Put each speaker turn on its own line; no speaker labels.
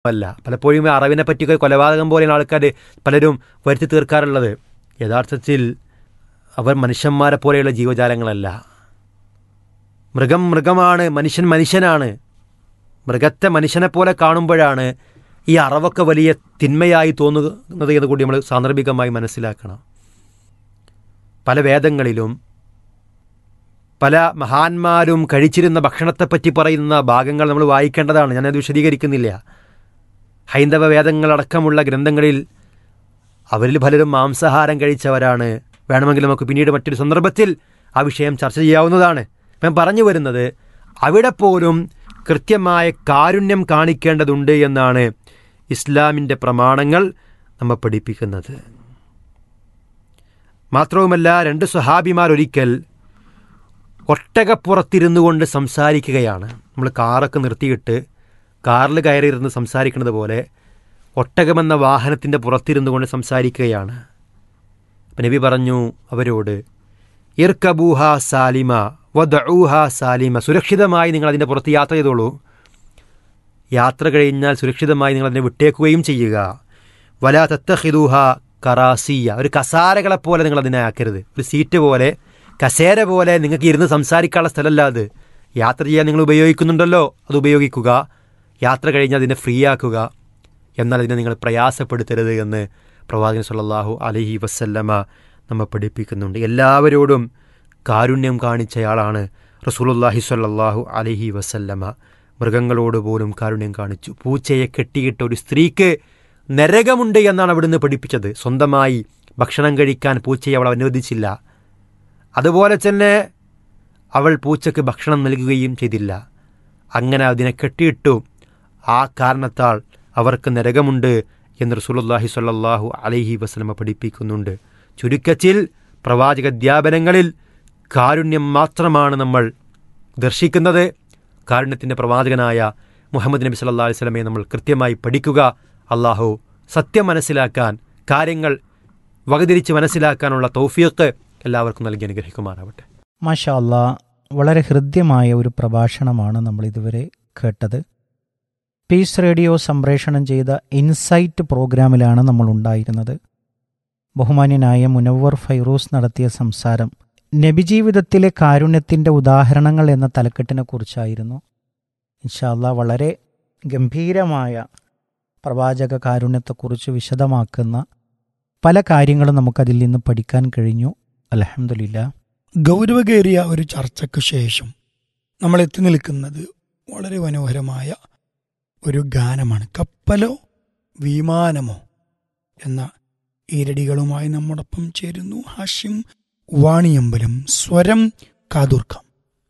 അല്ല പലപ്പോഴും ഈ അറിവിനെ പറ്റിയൊക്കെ കൊലപാതകം പോലെയാണ് ആൾക്കാർ പലരും വരുത്തി തീർക്കാറുള്ളത് യഥാർത്ഥത്തിൽ അവർ മനുഷ്യന്മാരെ പോലെയുള്ള ജീവജാലങ്ങളല്ല മൃഗം മൃഗമാണ് മനുഷ്യൻ മനുഷ്യനാണ് മൃഗത്തെ മനുഷ്യനെ പോലെ കാണുമ്പോഴാണ് ഈ അറവൊക്കെ വലിയ തിന്മയായി തോന്നുന്നത് എന്ന് കൂടി നമ്മൾ സാന്ദർഭികമായി മനസ്സിലാക്കണം പല വേദങ്ങളിലും പല മഹാന്മാരും കഴിച്ചിരുന്ന ഭക്ഷണത്തെപ്പറ്റി പറയുന്ന ഭാഗങ്ങൾ നമ്മൾ വായിക്കേണ്ടതാണ് ഞാനത് വിശദീകരിക്കുന്നില്ല ഹൈന്ദവ വേദങ്ങളടക്കമുള്ള ഗ്രന്ഥങ്ങളിൽ അവരിൽ പലരും മാംസാഹാരം കഴിച്ചവരാണ് വേണമെങ്കിൽ നമുക്ക് പിന്നീട് മറ്റൊരു സന്ദർഭത്തിൽ ആ വിഷയം ചർച്ച ചെയ്യാവുന്നതാണ് ഞാൻ പറഞ്ഞു വരുന്നത് അവിടെ പോലും കൃത്യമായ കാരുണ്യം കാണിക്കേണ്ടതുണ്ട് എന്നാണ് ഇസ്ലാമിൻ്റെ പ്രമാണങ്ങൾ നമ്മെ പഠിപ്പിക്കുന്നത് മാത്രവുമല്ല രണ്ട് സ്വഹാബിമാർ ഒരിക്കൽ ഒട്ടകപ്പുറത്തിരുന്നു കൊണ്ട് സംസാരിക്കുകയാണ് നമ്മൾ കാറൊക്കെ നിർത്തിയിട്ട് കാറിൽ കയറിയിരുന്ന് സംസാരിക്കുന്നത് പോലെ ഒട്ടകമെന്ന വാഹനത്തിൻ്റെ പുറത്തിരുന്നു കൊണ്ട് സംസാരിക്കുകയാണ് അപ്പം നബി പറഞ്ഞു അവരോട് ഇർക്കബൂഹ സാലിമ വദഊഹ സാലിമ സുരക്ഷിതമായി നിങ്ങൾ അതിൻ്റെ പുറത്ത് യാത്ര ചെയ്തോളൂ യാത്ര കഴിഞ്ഞാൽ സുരക്ഷിതമായി നിങ്ങൾ അതിനെ വിട്ടേക്കുകയും ചെയ്യുക വല തത്തഹിദൂഹ കറാസിയ ഒരു കസാരകളെപ്പോലെ നിങ്ങൾ അതിനെ ആക്കരുത് ഒരു സീറ്റ് പോലെ കസേര പോലെ നിങ്ങൾക്ക് ഇരുന്ന് സംസാരിക്കാനുള്ള സ്ഥലമല്ല അത് യാത്ര ചെയ്യാൻ നിങ്ങൾ ഉപയോഗിക്കുന്നുണ്ടല്ലോ അത് ഉപയോഗിക്കുക യാത്ര കഴിഞ്ഞ് അതിനെ ഫ്രീ ആക്കുക എന്നാൽ അതിനെ നിങ്ങൾ പ്രയാസപ്പെടുത്തരുത് എന്ന് പ്രവാചകൻ സല്ലല്ലാഹു അലഹി വസല്ലമ നമ്മെ പഠിപ്പിക്കുന്നുണ്ട് എല്ലാവരോടും കാരുണ്യം കാണിച്ചയാളാണ് റസൂലുല്ലാഹി സ്വല്ലല്ലാഹു അലഹി വസല്ലമ മൃഗങ്ങളോട് പോലും കാരുണ്യം കാണിച്ചു പൂച്ചയെ കെട്ടിയിട്ട ഒരു സ്ത്രീക്ക് നരകമുണ്ട് എന്നാണ് അവിടുന്ന് പഠിപ്പിച്ചത് സ്വന്തമായി ഭക്ഷണം കഴിക്കാൻ പൂച്ചയെ അവൾ അനുവദിച്ചില്ല അതുപോലെ തന്നെ അവൾ പൂച്ചയ്ക്ക് ഭക്ഷണം നൽകുകയും ചെയ്തില്ല അങ്ങനെ അതിനെ കെട്ടിയിട്ടു ആ കാരണത്താൽ അവർക്ക് നരകമുണ്ട് എന്ന് റസൂലുള്ളാഹി സ്വല്ലല്ലാഹു അലൈഹി വസല്ലമ പഠിപ്പിക്കുന്നുണ്ട് ചുരുക്കത്തിൽ പ്രവാചകധ്യാപനങ്ങളിൽ കാരുണ്യം മാത്രമാണ് നമ്മൾ ദർശിക്കുന്നത് കാരുണ്യത്തിൻ്റെ പ്രവാചകനായ മുഹമ്മദ് നബി സല്ലാ അലൈഹി സ്വലമയെ നമ്മൾ കൃത്യമായി പഠിക്കുക അള്ളാഹു സത്യം മനസ്സിലാക്കാൻ കാര്യങ്ങൾ വകതിരിച്ച് മനസ്സിലാക്കാനുള്ള തൗഫീഖ് എല്ലാവർക്കും നൽകി അനുഗ്രഹിക്കുമാറാവട്ടെ
മാഷാ അല്ലാ വളരെ ഹൃദ്യമായ ഒരു പ്രഭാഷണമാണ് നമ്മൾ ഇതുവരെ കേട്ടത് പീസ് റേഡിയോ സംപ്രേഷണം ചെയ്ത ഇൻസൈറ്റ് പ്രോഗ്രാമിലാണ് നമ്മൾ ഉണ്ടായിരുന്നത് ബഹുമാന്യനായ മുനവർ ഫൈറൂസ് നടത്തിയ സംസാരം നബിജീവിതത്തിലെ കാരുണ്യത്തിൻ്റെ ഉദാഹരണങ്ങൾ എന്ന തലക്കെട്ടിനെ കുറിച്ചായിരുന്നു ഇൻഷാല്ല വളരെ ഗംഭീരമായ പ്രവാചക കാരുണ്യത്തെക്കുറിച്ച് വിശദമാക്കുന്ന പല കാര്യങ്ങളും നമുക്കതിൽ നിന്ന് പഠിക്കാൻ കഴിഞ്ഞു അലഹമില്ല
ഗൗരവകേറിയ ഒരു ചർച്ചയ്ക്ക് ശേഷം നമ്മൾ എത്തി നിൽക്കുന്നത് വളരെ മനോഹരമായ ഒരു ഗാനമാണ് കപ്പലോ വിമാനമോ എന്ന ഈരടികളുമായി നമ്മോടൊപ്പം ചേരുന്നു ഹാഷിം വാണിയമ്പലം സ്വരം കാതൂർക്കാം